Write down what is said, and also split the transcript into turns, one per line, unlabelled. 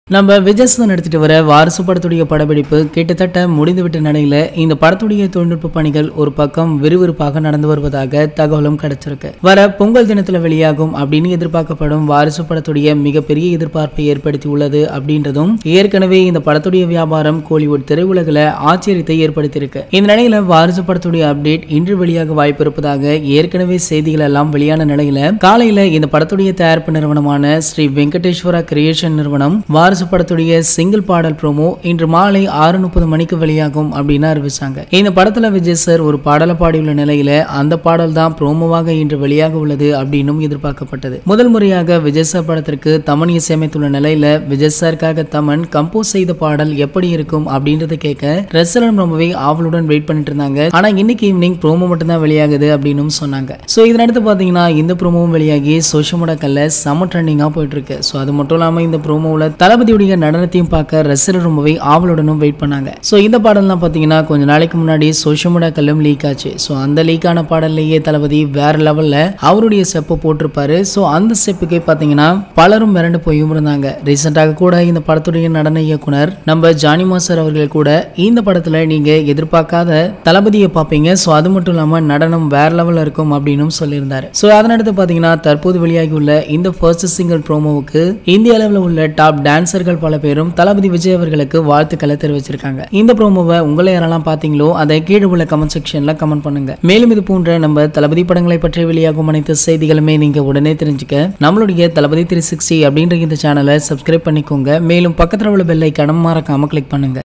நம்ம விஜயசன் எடுத்துட்டு வர வாரிசு படத்துடைய படப்பிடிப்பு கிட்டத்தட்ட முடிந்துவிட்ட நிலையில இந்த படத்துடைய தொழில்நுட்ப பணிகள் ஒரு பக்கம் விறுவிறுப்பாக நடந்து வருவதாக தகவலும் கிடைச்சிருக்கு வர பொங்கல் தினத்துல வெளியாகும் அப்படின்னு எதிர்பார்க்கப்படும் வாரிசு படத்துடைய மிகப்பெரிய எதிர்பார்ப்பை ஏற்படுத்தி உள்ளது அப்படின்றதும் ஏற்கனவே இந்த படத்துடைய வியாபாரம் கோலிவுட் திரையுலகில் ஆச்சரியத்தை ஏற்படுத்தியிருக்கு இந்த நிலையில வாரிசு படத்துடைய அப்டேட் இன்று வெளியாக வாய்ப்பு இருப்பதாக ஏற்கனவே செய்திகள் எல்லாம் வெளியான நிலையில காலையில இந்த படத்துடைய தயாரிப்பு நிறுவனமான ஸ்ரீ வெங்கடேஸ்வரா கிரியேஷன் நிறுவனம் வாரிசு படத்துடைய சிங்கிள் பாடல் ப்ரோமோ இன்று மாலை ஆறு முப்பது மணிக்கு வெளியாகும் அப்படின்னு அறிவிச்சாங்க இந்த படத்துல விஜய் சார் ஒரு பாடலை பாடியுள்ள நிலையில அந்த பாடல் தான் ப்ரோமோவாக இன்று வெளியாக உள்ளது அப்படின்னும் எதிர்பார்க்கப்பட்டது முதல் முறையாக விஜய் சார் படத்திற்கு தமன் இசையமைத்துள்ள நிலையில விஜய் சாருக்காக தமன் கம்போஸ் செய்த பாடல் எப்படி இருக்கும் அப்படின்றத கேட்க ரசிகர்கள் ரொம்பவே ஆவலுடன் வெயிட் பண்ணிட்டு இருந்தாங்க ஆனா இன்னைக்கு ஈவினிங் ப்ரோமோ மட்டும் தான் வெளியாகுது அப்படின்னு சொன்னாங்க ஸோ இதனடுத்து பார்த்தீங்கன்னா இந்த ப்ரோமோவும் வெளியாகி சோஷியல் மீடியாக்கல்ல செம ட்ரெண்டிங்காக போயிட்டு இருக்கு ஸோ அது மட்டும் இல்லாமல் இந்த ப்ரோமோவில் தளபதியுடைய நடனத்தையும் பார்க்க ரசிகர்கள் ரொம்பவே ஆவலுடனும் வெயிட் பண்ணாங்க ஸோ இந்த பாடல்லாம் பார்த்தீங்கன்னா கொஞ்ச நாளைக்கு முன்னாடி சோஷியல் மீடியாக்கல்லும் லீக் ஆச்சு ஸோ அந்த லீக்கான பாடல்லையே தளபதி வேற லெவலில் அவருடைய ஸ்டெப்பை போட்டிருப்பாரு ஸோ அந்த ஸ்டெப்புக்கே பார்த்தீங்கன்னா பலரும் மிரண்டு போயும் இருந்தாங்க ரீசெண்டாக கூட இந்த படத்துடைய நடன இயக்குனர் நம்ம ஜானி மாஸ்டர் அவர்கள் கூட இந்த படத்தில் நீங்கள் எதிர்பார்க்காத தளபதியை பார்ப்பீங்க ஸோ அது மட்டும் இல்லாமல் நடனம் வேற லெவலில் இருக்கும் அப்படின்னு சொல்லியிருந்தாரு ஸோ அதனடுத்து பார்த்தீங்கன்னா தற்போது வெளியாகியுள்ள இந்த ஃபர்ஸ்ட் சிங்கிள் ப்ரோமோவுக்கு இந்திய அளவில் உள்ள டாப் டான்சர்கள் பல பேரும் தளபதி விஜய் அவர்களுக்கு வாழ்த்துக்களை தெரிவிச்சிருக்காங்க இந்த ப்ரோமோவை உங்களை யாரெல்லாம் பார்த்தீங்களோ அதை கீழே உள்ள கமெண்ட் செக்ஷனில் கமெண்ட் பண்ணுங்க மேலும் இது போன்ற நம்ம தளபதி படங்களை பற்றி வெளியாகும் அனைத்து செய்திகளுமே நீங்க உடனே தெரிஞ்சுக்க நம்மளுடைய தளபதி த்ரீ சிக்ஸ்டி அப்படின்ற இந்த சேனலை சப்ஸ்கிரைப் பண்ணிக்கோங்க மேலும் பக்கத்தில் உள்ள பெல் ஐக்கான மறக்காம கிளிக் பண்ணுங்க